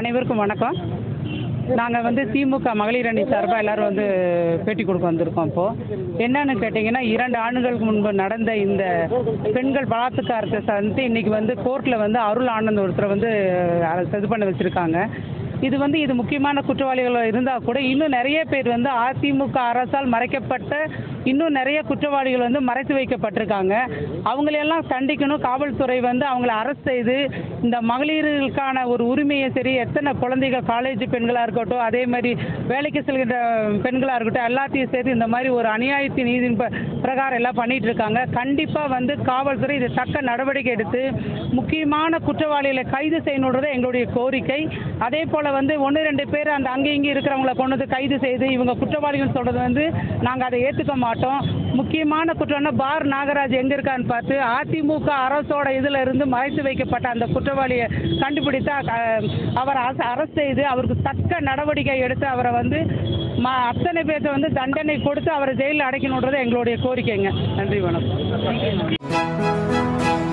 அனைவருக்கும் வணக்கம் நாங்கள் வந்து திமுக மகளிர் அணி சார்பாக எல்லாரும் வந்து பேட்டி கொடுக்க வந்திருக்கோம் இப்போது என்னன்னு கேட்டிங்கன்னா இரண்டு ஆண்டுகளுக்கு முன்பு நடந்த இந்த பெண்கள் பலாத்காரத்தை சந்தித்து இன்னைக்கு வந்து கோர்ட்டில் வந்து அருள் ஆனந்த் ஒருத்தரை வந்து அரசு இது பண்ண வச்சுருக்காங்க இது வந்து இது முக்கியமான குற்றவாளிகள் இருந்தால் கூட இன்னும் நிறைய பேர் வந்து அதிமுக அரசால் மறைக்கப்பட்ட இன்னும் நிறைய குற்றவாளிகள் வந்து மறைத்து வைக்கப்பட்டிருக்காங்க அவங்களையெல்லாம் கண்டிக்கணும் காவல்துறை வந்து அவங்கள அரெஸ்ட் செய்து இந்த மகளிர்களுக்கான ஒரு உரிமையை சரி எத்தனை குழந்தைகள் காலேஜ் பெண்களாக இருக்கட்டும் அதே மாதிரி வேலைக்கு செல்கின்ற பெண்களாக இருக்கட்டும் எல்லாத்தையும் சேர்த்து இந்த மாதிரி ஒரு அநியாயத்தின் நீதியின் ப- பிரகாரம் எல்லாம் பண்ணிட்டு இருக்காங்க கண்டிப்பாக வந்து காவல்துறை இது தக்க நடவடிக்கை எடுத்து முக்கியமான குற்றவாளிகளை கைது செய்யணுன்றது எங்களுடைய கோரிக்கை அதே போல் வந்து ஒன்று ரெண்டு பேர் அந்த அங்கே இங்கே இருக்கிறவங்கள கொண்டு வந்து கைது செய்து இவங்க குற்றவாளிகள் சொல்கிறது வந்து நாங்கள் அதை ஏற்றுக்க மாட்டோம் முக்கியமான குற்றம்னா பார் நாகராஜ் எங்கே இருக்கான்னு பார்த்து அதிமுக அரசோட இதில் இருந்து மறைத்து வைக்கப்பட்ட அந்த குற்றவாளியை கண்டுபிடித்து அ- அவரை அரெஸ்ட் செய்து அவருக்கு தக்க நடவடிக்கை எடுத்து அவரை வந்து ம அத்தனை பேர்த்த வந்து தண்டனை கொடுத்து அவரை ஜெயிலில் அடைக்கணுன்றது எங்களுடைய கோரிக்கைங்க நன்றி வணக்கம்